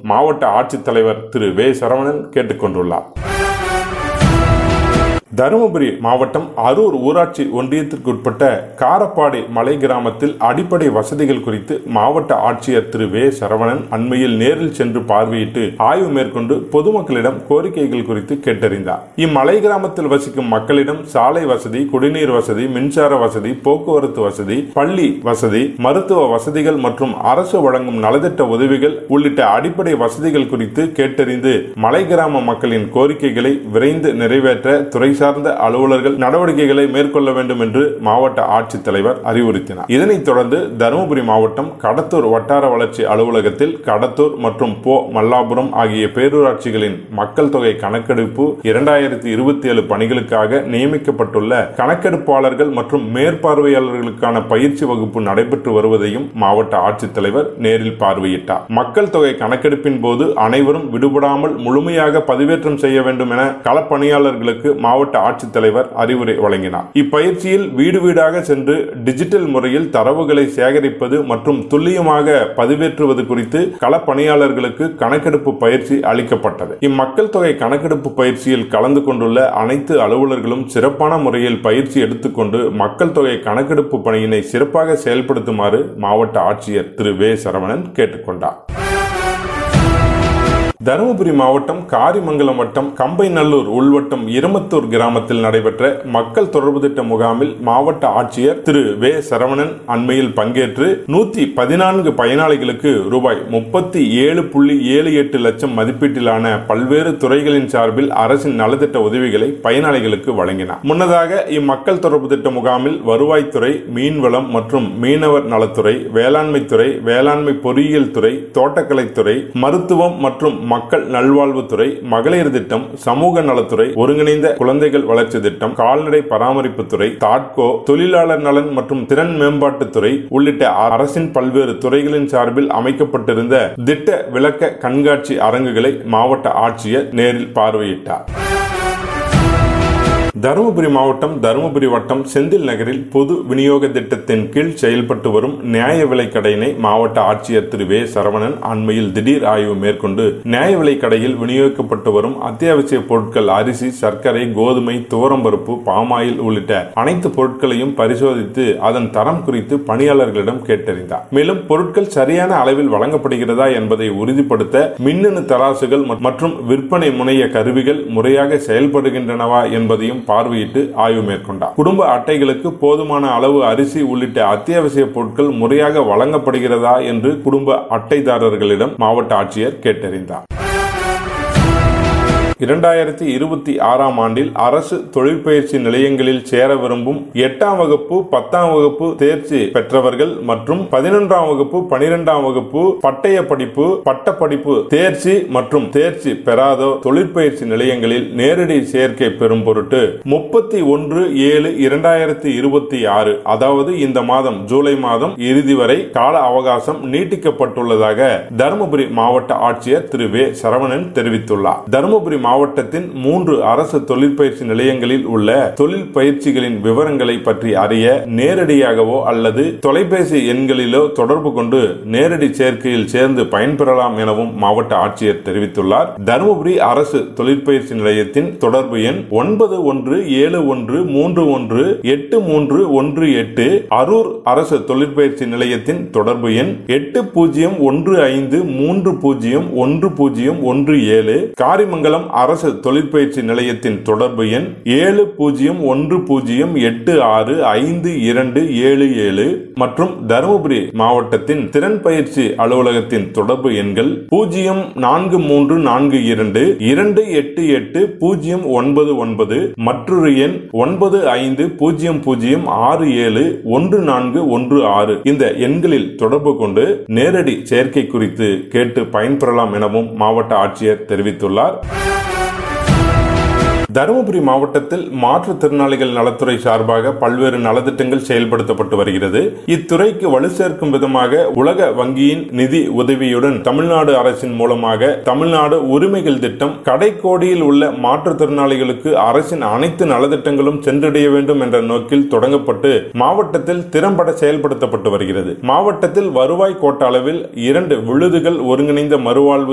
மாவட்ட ஆட்சித்தலைவர் திரு வே சரவணன் கேட்டுக் கொண்டுள்ளார் தருமபுரி மாவட்டம் அரூர் ஊராட்சி ஒன்றியத்திற்குட்பட்ட காரப்பாடி மலை கிராமத்தில் அடிப்படை வசதிகள் குறித்து மாவட்ட ஆட்சியர் திரு வே சரவணன் அண்மையில் நேரில் சென்று பார்வையிட்டு ஆய்வு மேற்கொண்டு பொதுமக்களிடம் கோரிக்கைகள் குறித்து கேட்டறிந்தார் இம்மலை கிராமத்தில் வசிக்கும் மக்களிடம் சாலை வசதி குடிநீர் வசதி மின்சார வசதி போக்குவரத்து வசதி பள்ளி வசதி மருத்துவ வசதிகள் மற்றும் அரசு வழங்கும் நலத்திட்ட உதவிகள் உள்ளிட்ட அடிப்படை வசதிகள் குறித்து கேட்டறிந்து மலை கிராம மக்களின் கோரிக்கைகளை விரைந்து நிறைவேற்ற துறை சார்ந்த அலுவலர்கள் நடவடிக்கைகளை மேற்கொள்ள வேண்டும் என்று மாவட்ட ஆட்சித்தலைவர் அறிவுறுத்தினார் இதனைத் தொடர்ந்து தருமபுரி மாவட்டம் கடத்தூர் வட்டார வளர்ச்சி அலுவலகத்தில் கடத்தூர் மற்றும் போ மல்லாபுரம் ஆகிய பேரூராட்சிகளின் மக்கள் தொகை கணக்கெடுப்பு இரண்டாயிரத்தி இருபத்தி ஏழு பணிகளுக்காக நியமிக்கப்பட்டுள்ள கணக்கெடுப்பாளர்கள் மற்றும் மேற்பார்வையாளர்களுக்கான பயிற்சி வகுப்பு நடைபெற்று வருவதையும் மாவட்ட ஆட்சித்தலைவர் நேரில் பார்வையிட்டார் மக்கள் தொகை கணக்கெடுப்பின் போது அனைவரும் விடுபடாமல் முழுமையாக பதிவேற்றம் செய்ய வேண்டும் என களப்பணியாளர்களுக்கு மாவட்ட ஆட்சித்தலைவர் அறிவுரை வழங்கினார் இப்பயிற்சியில் வீடு வீடாக சென்று டிஜிட்டல் முறையில் தரவுகளை சேகரிப்பது மற்றும் துல்லியமாக பதிவேற்றுவது குறித்து களப்பணியாளர்களுக்கு கணக்கெடுப்பு பயிற்சி அளிக்கப்பட்டது இம்மக்கள் தொகை கணக்கெடுப்பு பயிற்சியில் கலந்து கொண்டுள்ள அனைத்து அலுவலர்களும் சிறப்பான முறையில் பயிற்சி எடுத்துக்கொண்டு மக்கள் தொகை கணக்கெடுப்பு பணியினை சிறப்பாக செயல்படுத்துமாறு மாவட்ட ஆட்சியர் திரு வே சரவணன் கேட்டுக்கொண்டார் தருமபுரி மாவட்டம் காரிமங்கலம் வட்டம் கம்பைநல்லூர் உள்வட்டம் இருமத்தூர் கிராமத்தில் நடைபெற்ற மக்கள் தொடர்பு திட்ட முகாமில் மாவட்ட ஆட்சியர் திரு வே சரவணன் அண்மையில் பங்கேற்று நூத்தி பதினான்கு பயனாளிகளுக்கு ரூபாய் முப்பத்தி ஏழு புள்ளி ஏழு எட்டு லட்சம் மதிப்பீட்டிலான பல்வேறு துறைகளின் சார்பில் அரசின் நலத்திட்ட உதவிகளை பயனாளிகளுக்கு வழங்கினார் முன்னதாக இம்மக்கள் தொடர்பு திட்ட முகாமில் வருவாய்த்துறை மீன்வளம் மற்றும் மீனவர் நலத்துறை வேளாண்மைத்துறை வேளாண்மை பொறியியல் துறை தோட்டக்கலைத்துறை மருத்துவம் மற்றும் மக்கள் நல்வாழ்வுத்துறை மகளிர் திட்டம் சமூக நலத்துறை ஒருங்கிணைந்த குழந்தைகள் வளர்ச்சி திட்டம் கால்நடை பராமரிப்புத்துறை தாட்கோ தொழிலாளர் நலன் மற்றும் திறன் மேம்பாட்டுத்துறை உள்ளிட்ட அரசின் பல்வேறு துறைகளின் சார்பில் அமைக்கப்பட்டிருந்த திட்ட விளக்க கண்காட்சி அரங்குகளை மாவட்ட ஆட்சியர் நேரில் பார்வையிட்டார் தருமபுரி மாவட்டம் தருமபுரி வட்டம் செந்தில் நகரில் பொது விநியோக திட்டத்தின் கீழ் செயல்பட்டு வரும் நியாய விலை கடையினை மாவட்ட ஆட்சியர் திரு வே சரவணன் அண்மையில் திடீர் ஆய்வு மேற்கொண்டு நியாய விலை கடையில் விநியோகிக்கப்பட்டு வரும் அத்தியாவசிய பொருட்கள் அரிசி சர்க்கரை கோதுமை துவரம்பருப்பு பாமாயில் உள்ளிட்ட அனைத்து பொருட்களையும் பரிசோதித்து அதன் தரம் குறித்து பணியாளர்களிடம் கேட்டறிந்தார் மேலும் பொருட்கள் சரியான அளவில் வழங்கப்படுகிறதா என்பதை உறுதிப்படுத்த மின்னணு தராசுகள் மற்றும் விற்பனை முனைய கருவிகள் முறையாக செயல்படுகின்றனவா என்பதையும் பார்வையிட்டு ஆய்வு மேற்கொண்டார் குடும்ப அட்டைகளுக்கு போதுமான அளவு அரிசி உள்ளிட்ட அத்தியாவசிய பொருட்கள் முறையாக வழங்கப்படுகிறதா என்று குடும்ப அட்டைதாரர்களிடம் மாவட்ட ஆட்சியர் கேட்டறிந்தார் இரண்டாயிரத்தி இருபத்தி ஆறாம் ஆண்டில் அரசு தொழிற்பயிற்சி நிலையங்களில் சேர விரும்பும் எட்டாம் வகுப்பு பத்தாம் வகுப்பு தேர்ச்சி பெற்றவர்கள் மற்றும் பதினொன்றாம் வகுப்பு பனிரெண்டாம் வகுப்பு பட்டய படிப்பு பட்டப்படிப்பு தேர்ச்சி மற்றும் தேர்ச்சி பெறாதோ தொழிற்பயிற்சி நிலையங்களில் நேரடி சேர்க்கை பெறும் பொருட்டு முப்பத்தி ஒன்று ஏழு இரண்டாயிரத்தி இருபத்தி ஆறு அதாவது இந்த மாதம் ஜூலை மாதம் இறுதி வரை கால அவகாசம் நீட்டிக்கப்பட்டுள்ளதாக தருமபுரி மாவட்ட ஆட்சியர் திரு வே சரவணன் தெரிவித்துள்ளார் தருமபுரி மாவட்டத்தின் மூன்று அரசு தொழிற்பயிற்சி நிலையங்களில் உள்ள தொழில் பயிற்சிகளின் விவரங்களை பற்றி அறிய நேரடியாகவோ அல்லது தொலைபேசி எண்களிலோ தொடர்பு கொண்டு நேரடி சேர்க்கையில் சேர்ந்து பயன்பெறலாம் எனவும் மாவட்ட ஆட்சியர் தெரிவித்துள்ளார் தருமபுரி அரசு தொழிற்பயிற்சி நிலையத்தின் தொடர்பு எண் ஒன்பது ஒன்று ஏழு ஒன்று மூன்று ஒன்று எட்டு மூன்று ஒன்று எட்டு அரூர் அரசு தொழிற்பயிற்சி நிலையத்தின் தொடர்பு எண் எட்டு பூஜ்ஜியம் ஒன்று ஐந்து மூன்று பூஜ்ஜியம் ஒன்று பூஜ்ஜியம் ஒன்று ஏழு காரிமங்கலம் அரசு தொழிற்பயிற்சி நிலையத்தின் தொடர்பு எண் ஏழு பூஜ்ஜியம் ஒன்று பூஜ்ஜியம் எட்டு ஆறு ஐந்து இரண்டு ஏழு ஏழு மற்றும் தருமபுரி மாவட்டத்தின் திறன் பயிற்சி அலுவலகத்தின் தொடர்பு எண்கள் பூஜ்ஜியம் நான்கு மூன்று நான்கு இரண்டு இரண்டு எட்டு எட்டு பூஜ்ஜியம் ஒன்பது ஒன்பது மற்றொரு எண் ஒன்பது ஐந்து பூஜ்ஜியம் பூஜ்ஜியம் ஆறு ஏழு ஒன்று நான்கு ஒன்று ஆறு இந்த எண்களில் தொடர்பு கொண்டு நேரடி சேர்க்கை குறித்து கேட்டு பயன்பெறலாம் எனவும் மாவட்ட ஆட்சியர் தெரிவித்துள்ளார் தருமபுரி மாவட்டத்தில் மாற்றுத்திறனாளிகள் நலத்துறை சார்பாக பல்வேறு நலத்திட்டங்கள் செயல்படுத்தப்பட்டு வருகிறது இத்துறைக்கு வலு சேர்க்கும் விதமாக உலக வங்கியின் நிதி உதவியுடன் தமிழ்நாடு அரசின் மூலமாக தமிழ்நாடு உரிமைகள் திட்டம் கடைக்கோடியில் உள்ள மாற்றுத்திறனாளிகளுக்கு அரசின் அனைத்து நலத்திட்டங்களும் சென்றடைய வேண்டும் என்ற நோக்கில் தொடங்கப்பட்டு மாவட்டத்தில் திறம்பட செயல்படுத்தப்பட்டு வருகிறது மாவட்டத்தில் வருவாய் கோட்ட அளவில் இரண்டு விழுதுகள் ஒருங்கிணைந்த மறுவாழ்வு